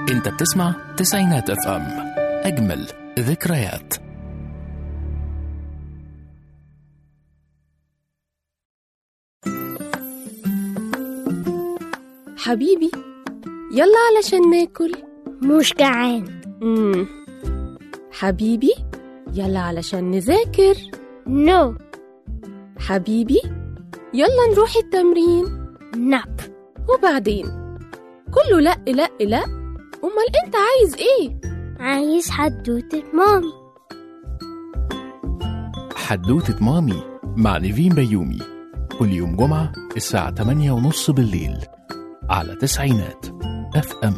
انت بتسمع تسعينات اف ام اجمل ذكريات حبيبي يلا علشان ناكل مش جعان مم. حبيبي يلا علشان نذاكر نو حبيبي يلا نروح التمرين ناب وبعدين كله لا لا لا امال انت عايز ايه عايز حدوتة مامي حدوتة مامي مع نيفين بيومي كل يوم جمعة الساعة 8 ونص بالليل على تسعينات اف ام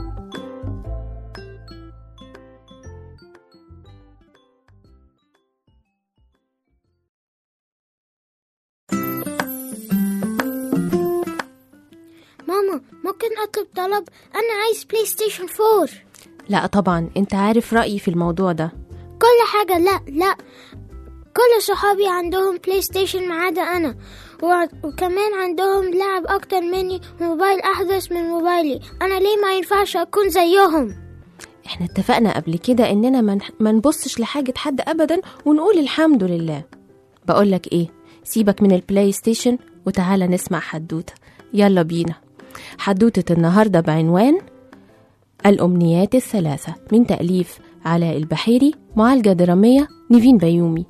ماما ممكن أطلب طلب أنا عايز بلاي ستيشن 4 لا طبعا انت عارف رأيي في الموضوع ده كل حاجة لا لا كل صحابي عندهم بلاي ستيشن ما عدا أنا و- وكمان عندهم لعب أكتر مني وموبايل أحدث من موبايلي أنا ليه ما ينفعش أكون زيهم احنا اتفقنا قبل كده اننا ما نح- ما نبصش لحاجة حد ابدا ونقول الحمد لله بقولك ايه سيبك من البلاي ستيشن وتعالى نسمع حدوتة يلا بينا حدوتة النهاردة بعنوان الأمنيات الثلاثة من تأليف علاء البحيري معالجة درامية نيفين بيومي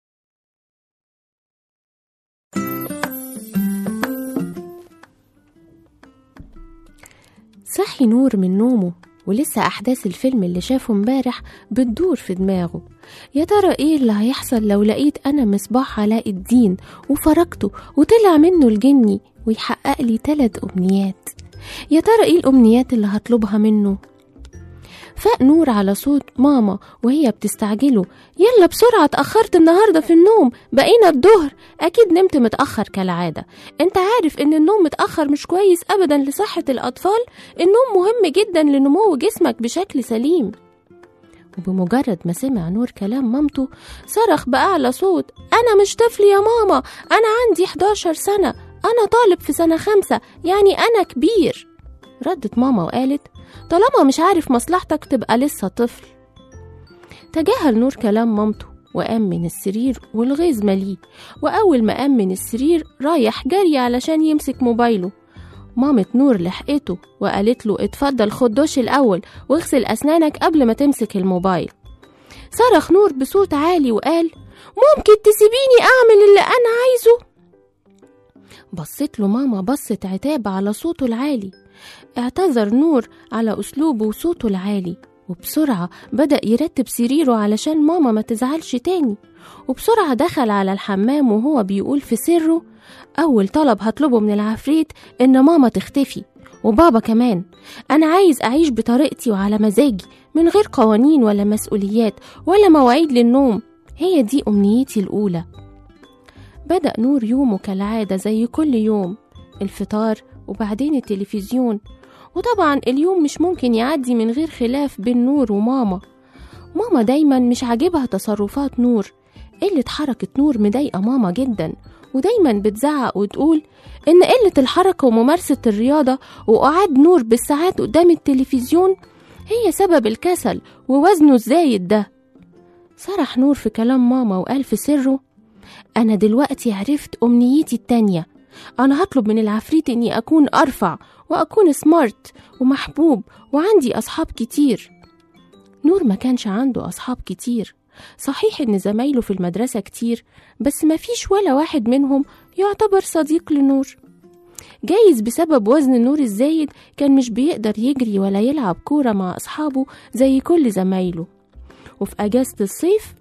صحي نور من نومه ولسه أحداث الفيلم اللي شافه امبارح بتدور في دماغه يا ترى إيه اللي هيحصل لو لقيت أنا مصباح علاء الدين وفرقته وطلع منه الجني ويحقق لي تلات أمنيات يا ترى إيه الأمنيات اللي هطلبها منه فاق نور على صوت ماما وهي بتستعجله يلا بسرعة اتأخرت النهاردة في النوم بقينا الظهر أكيد نمت متأخر كالعادة انت عارف ان النوم متأخر مش كويس أبدا لصحة الأطفال النوم مهم جدا لنمو جسمك بشكل سليم وبمجرد ما سمع نور كلام مامته صرخ بأعلى صوت أنا مش طفل يا ماما أنا عندي 11 سنة أنا طالب في سنة خمسة يعني أنا كبير ردت ماما وقالت طالما مش عارف مصلحتك تبقى لسه طفل تجاهل نور كلام مامته وقام من السرير والغيظ مليه وأول ما قام من السرير رايح جري علشان يمسك موبايله مامة نور لحقته وقالت له اتفضل خد دش الأول واغسل أسنانك قبل ما تمسك الموبايل صرخ نور بصوت عالي وقال ممكن تسيبيني أعمل اللي أنا عايزه بصت له ماما بصة عتاب على صوته العالي اعتذر نور على أسلوبه وصوته العالي وبسرعة بدأ يرتب سريره علشان ماما ما تزعلش تاني وبسرعة دخل على الحمام وهو بيقول في سره أول طلب هطلبه من العفريت إن ماما تختفي وبابا كمان أنا عايز أعيش بطريقتي وعلى مزاجي من غير قوانين ولا مسؤوليات ولا مواعيد للنوم هي دي أمنيتي الأولى بدأ نور يومه كالعادة زي كل يوم الفطار وبعدين التلفزيون وطبعا اليوم مش ممكن يعدي من غير خلاف بين نور وماما ماما دايما مش عاجبها تصرفات نور قلة حركة نور مضايقة ماما جدا ودايما بتزعق وتقول إن قلة الحركة وممارسة الرياضة وقعاد نور بالساعات قدام التلفزيون هي سبب الكسل ووزنه الزايد ده سرح نور في كلام ماما وقال في سره أنا دلوقتي عرفت أمنيتي التانية أنا هطلب من العفريت إني أكون أرفع وأكون سمارت ومحبوب وعندي أصحاب كتير نور ما كانش عنده أصحاب كتير صحيح إن زمايله في المدرسة كتير بس ما فيش ولا واحد منهم يعتبر صديق لنور جايز بسبب وزن نور الزايد كان مش بيقدر يجري ولا يلعب كورة مع أصحابه زي كل زمايله وفي أجازة الصيف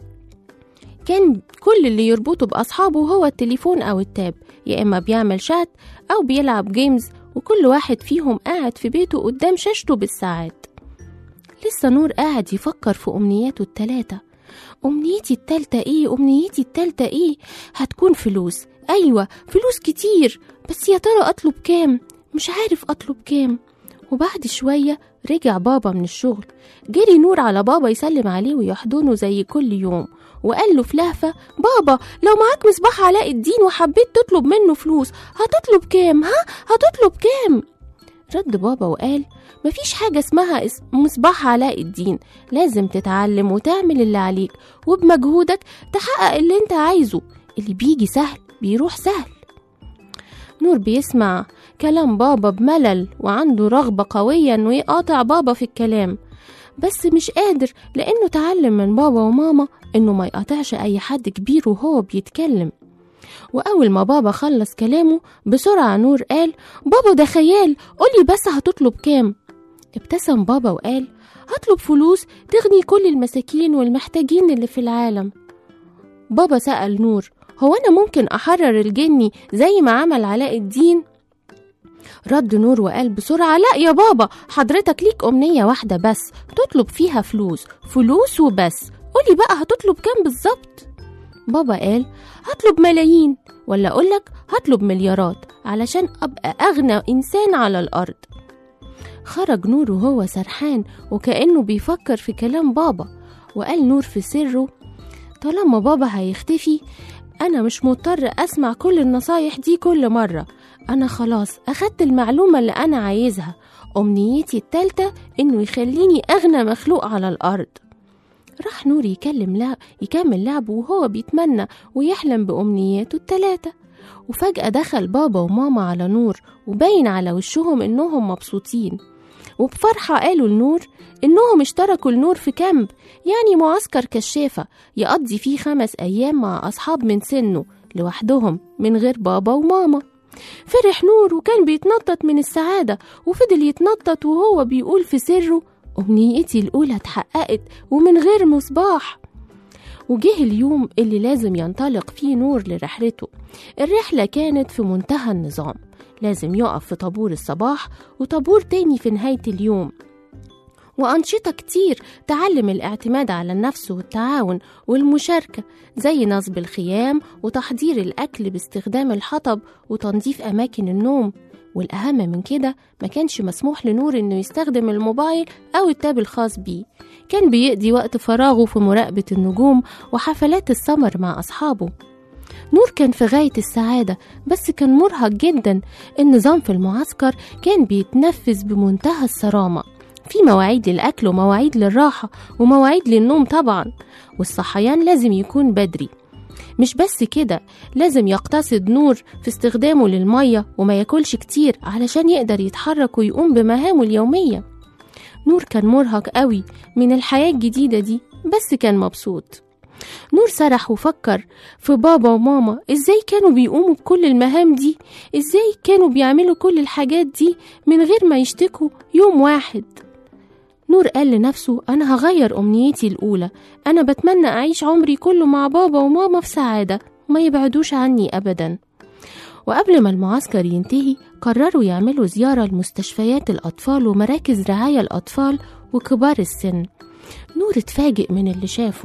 كان كل اللي يربطه بأصحابه هو التليفون أو التاب يا إما بيعمل شات أو بيلعب جيمز وكل واحد فيهم قاعد في بيته قدام شاشته بالساعات لسه نور قاعد يفكر في أمنياته التلاتة أمنيتي التالتة إيه أمنيتي التالتة إيه هتكون فلوس أيوة فلوس كتير بس يا ترى أطلب كام مش عارف أطلب كام وبعد شوية رجع بابا من الشغل جري نور على بابا يسلم عليه ويحضنه زي كل يوم وقال له في لهفة بابا لو معاك مصباح علاء الدين وحبيت تطلب منه فلوس هتطلب كام ها هتطلب كام رد بابا وقال مفيش حاجة اسمها اس- مصباح علاء الدين لازم تتعلم وتعمل اللي عليك وبمجهودك تحقق اللي انت عايزه اللي بيجي سهل بيروح سهل نور بيسمع كلام بابا بملل وعنده رغبة قوية انه يقاطع بابا في الكلام بس مش قادر لانه اتعلم من بابا وماما انه ما يقاطعش اي حد كبير وهو بيتكلم واول ما بابا خلص كلامه بسرعة نور قال بابا ده خيال قولي بس هتطلب كام ابتسم بابا وقال هطلب فلوس تغني كل المساكين والمحتاجين اللي في العالم بابا سأل نور هو أنا ممكن أحرر الجني زي ما عمل علاء الدين؟ رد نور وقال بسرعة لا يا بابا حضرتك ليك أمنية واحدة بس تطلب فيها فلوس فلوس وبس قولي بقى هتطلب كام بالظبط بابا قال هطلب ملايين ولا أقولك هطلب مليارات علشان أبقى أغنى إنسان على الأرض خرج نور وهو سرحان وكأنه بيفكر في كلام بابا وقال نور في سره طالما بابا هيختفي أنا مش مضطر أسمع كل النصايح دي كل مرة أنا خلاص أخدت المعلومة اللي أنا عايزها أمنيتي التالتة إنه يخليني أغنى مخلوق على الأرض راح نور يكلم لعب يكمل لعبه وهو بيتمنى ويحلم بأمنياته التلاتة وفجأة دخل بابا وماما على نور وباين على وشهم إنهم مبسوطين وبفرحة قالوا لنور إنهم اشتركوا لنور في كامب يعني معسكر كشافة يقضي فيه خمس أيام مع أصحاب من سنه لوحدهم من غير بابا وماما فرح نور وكان بيتنطط من السعادة وفضل يتنطط وهو بيقول في سره أمنيتي الأولى اتحققت ومن غير مصباح وجه اليوم اللي لازم ينطلق فيه نور لرحلته الرحلة كانت في منتهى النظام لازم يقف في طابور الصباح وطابور تاني في نهاية اليوم وأنشطة كتير تعلم الاعتماد على النفس والتعاون والمشاركة زي نصب الخيام وتحضير الأكل باستخدام الحطب وتنظيف أماكن النوم والأهم من كده ما كانش مسموح لنور إنه يستخدم الموبايل أو التاب الخاص بيه كان بيقضي وقت فراغه في مراقبة النجوم وحفلات السمر مع أصحابه نور كان في غاية السعادة بس كان مرهق جدا النظام في المعسكر كان بيتنفذ بمنتهى الصرامة في مواعيد للأكل ومواعيد للراحة ومواعيد للنوم طبعا والصحيان لازم يكون بدري مش بس كده لازم يقتصد نور في استخدامه للمية وما ياكلش كتير علشان يقدر يتحرك ويقوم بمهامه اليومية نور كان مرهق قوي من الحياة الجديدة دي بس كان مبسوط نور سرح وفكر في بابا وماما ازاي كانوا بيقوموا بكل المهام دي ازاي كانوا بيعملوا كل الحاجات دي من غير ما يشتكوا يوم واحد نور قال لنفسه أنا هغير أمنيتي الأولى أنا بتمنى أعيش عمري كله مع بابا وماما في سعادة وما يبعدوش عني أبدا وقبل ما المعسكر ينتهي قرروا يعملوا زيارة لمستشفيات الأطفال ومراكز رعاية الأطفال وكبار السن نور اتفاجئ من اللي شافه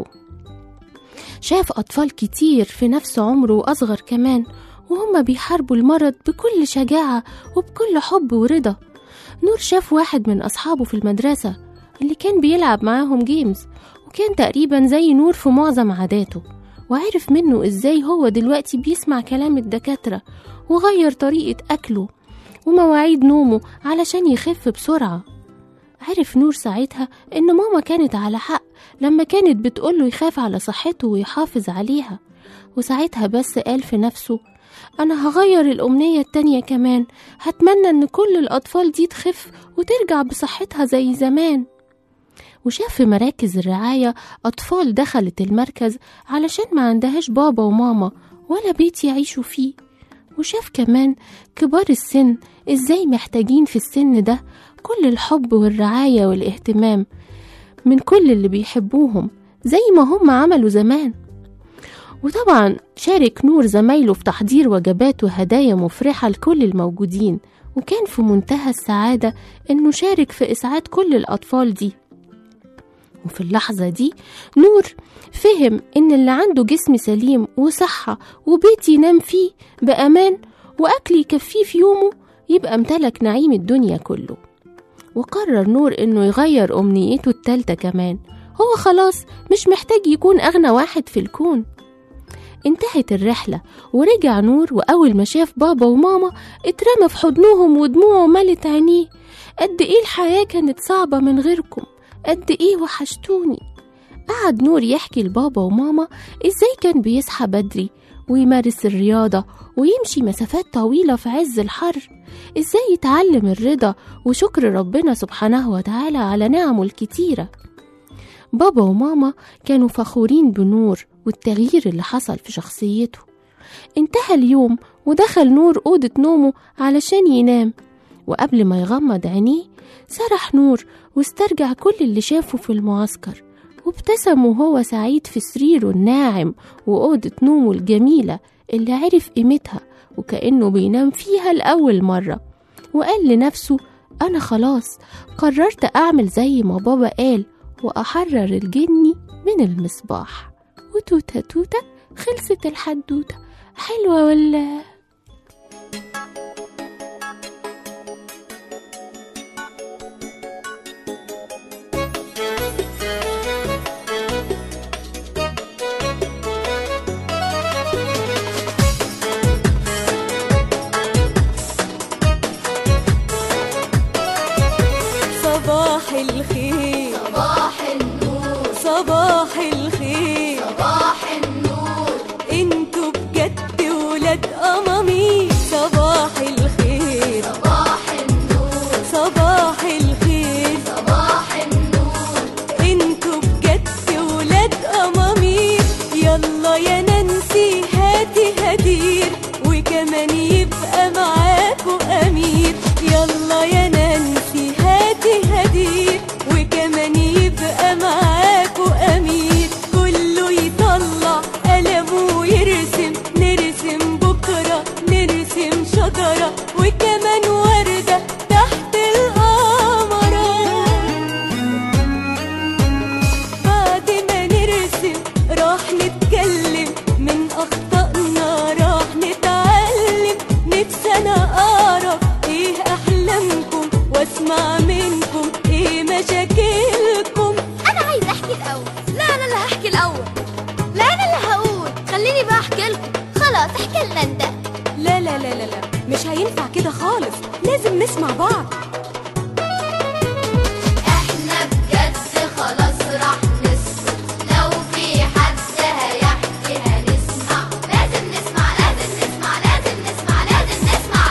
شاف أطفال كتير في نفس عمره وأصغر كمان وهم بيحاربوا المرض بكل شجاعة وبكل حب ورضا نور شاف واحد من أصحابه في المدرسة اللي كان بيلعب معاهم جيمز وكان تقريبا زي نور في معظم عاداته وعرف منه ازاي هو دلوقتي بيسمع كلام الدكاترة وغير طريقة أكله ومواعيد نومه علشان يخف بسرعة عرف نور ساعتها إن ماما كانت على حق لما كانت بتقوله يخاف على صحته ويحافظ عليها وساعتها بس قال في نفسه أنا هغير الأمنية التانية كمان هتمنى إن كل الأطفال دي تخف وترجع بصحتها زي زمان وشاف في مراكز الرعاية أطفال دخلت المركز علشان ما عندهاش بابا وماما ولا بيت يعيشوا فيه وشاف كمان كبار السن إزاي محتاجين في السن ده كل الحب والرعاية والاهتمام من كل اللي بيحبوهم زي ما هم عملوا زمان وطبعا شارك نور زمايله في تحضير وجبات وهدايا مفرحة لكل الموجودين وكان في منتهى السعادة إنه شارك في إسعاد كل الأطفال دي وفي اللحظة دي نور فهم إن اللي عنده جسم سليم وصحة وبيت ينام فيه بأمان وأكل يكفيه في يومه يبقى امتلك نعيم الدنيا كله وقرر نور إنه يغير أمنيته التالتة كمان هو خلاص مش محتاج يكون أغنى واحد في الكون انتهت الرحلة ورجع نور وأول ما شاف بابا وماما اترمى في حضنهم ودموعه ملت عينيه قد إيه الحياة كانت صعبة من غيركم قد إيه وحشتوني قعد نور يحكي لبابا وماما إزاي كان بيصحى بدري ويمارس الرياضة ويمشي مسافات طويلة في عز الحر إزاي يتعلم الرضا وشكر ربنا سبحانه وتعالى على نعمه الكتيرة بابا وماما كانوا فخورين بنور والتغيير اللي حصل في شخصيته انتهى اليوم ودخل نور أوضة نومه علشان ينام وقبل ما يغمض عينيه سرح نور واسترجع كل اللي شافه في المعسكر وابتسم وهو سعيد في سريره الناعم وأوضة نومه الجميلة اللي عرف قيمتها وكأنه بينام فيها لأول مرة وقال لنفسه أنا خلاص قررت أعمل زي ما بابا قال وأحرر الجني من المصباح وتوتة توتة خلصت الحدوتة حلوة ولا صباح الخير صباح النور صباح الخير صباح النور انتوا بجد ولاد أمامي صباح الخير صباح النور صباح الخير صباح النور انتوا بجد ولاد أمامي يلا يا نانسي هاتي هدير وكمان يبقى معاكوا أمير يلا يا نانسي هاتي هدير وكمان يبقى معاكوا أمير كله يطلع قلمه ويرسم نرسم بكرة نرسم شجرة وكمان وردة تحت القمرة بعد ما نرسم راح نتكلم من أخطائنا راح نتعلم نفسي أنا أعرف إيه أحلامكم وأسمع منكم إيه مشاكلكم انا عايز احكي الاول لا انا اللي هحكي الاول لا انا اللي هقول خليني بقى احكي لكم خلاص احكي لنا انت لا لا لا لا لا مش هينفع كده خالص لازم نسمع بعض احنا بجد خلاص راح نسكت لو في حد هيحكي هنسمع لازم نسمع لازم نسمع لازم نسمع لازم نسمع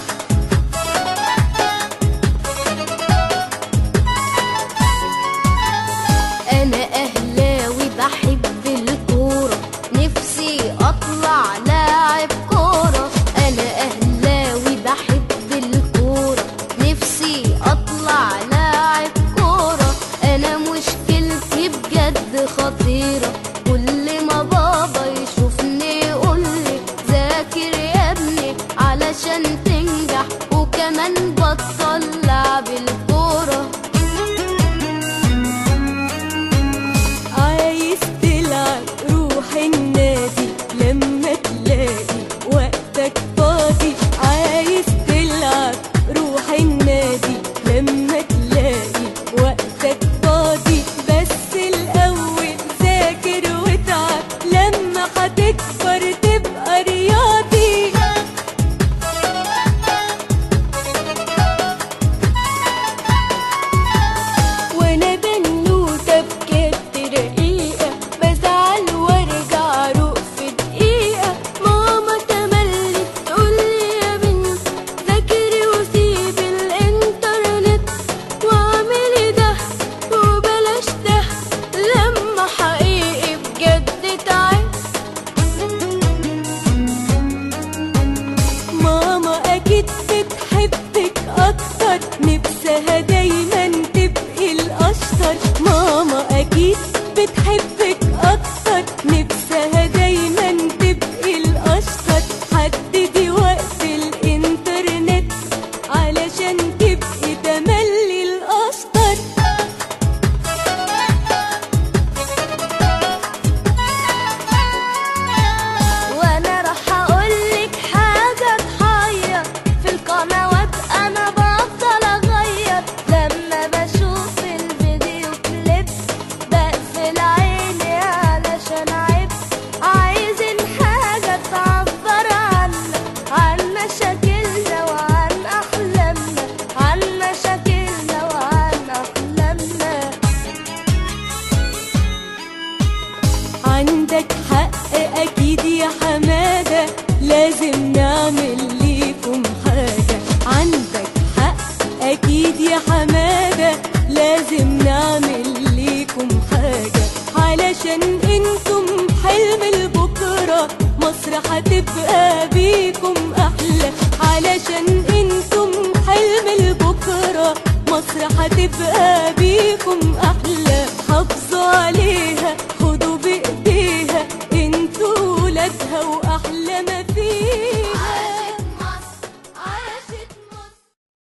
أنا أهلاوي بحب الكورة نفسي أطلع لاعب كورة أنا أهلاوي بحب الكورة نفسي أطلع لاعب كورة أنا مشكلتي بجد خطيرة كل ما بابا يشوفني يقولي ذاكر يا ابني علشان تنجح وكمان بطل لعب الكورة عايز تلعب روح النادي لما تلاقي وقتك فاضي عايز تلعب روح النادي لما تلاقي وقتك فاضي بس الأول ذاكر واتعب لما هتكبر تبقى رياضي وانا بنوتة بجد رقيقة بزعل وارجع اروق في دقيقة ماما تملي تقولي يا بنت ذاكري وسيبي الانترنت واعملي ده وبلاش ده لما حقيقي بجد تعبت ماما اكيد بتحبك اكتر نفسها دايما تبقي الاشطر ماما اكيد بتحبك اكتر نفسها دايما تبقي الاشطر حددي وقت الانترنت علشان تبقي تملي الاشطر وانا راح اقولك حاجه تحير في لازم نعمل ليكم حاجة عندك حق أكيد يا حمادة لازم نعمل ليكم حاجة علشان انتم حلم البكرة مصر هتبقى بيكم أحلى علشان انتم حلم البكرة مصر هتبقى بيكم أحلى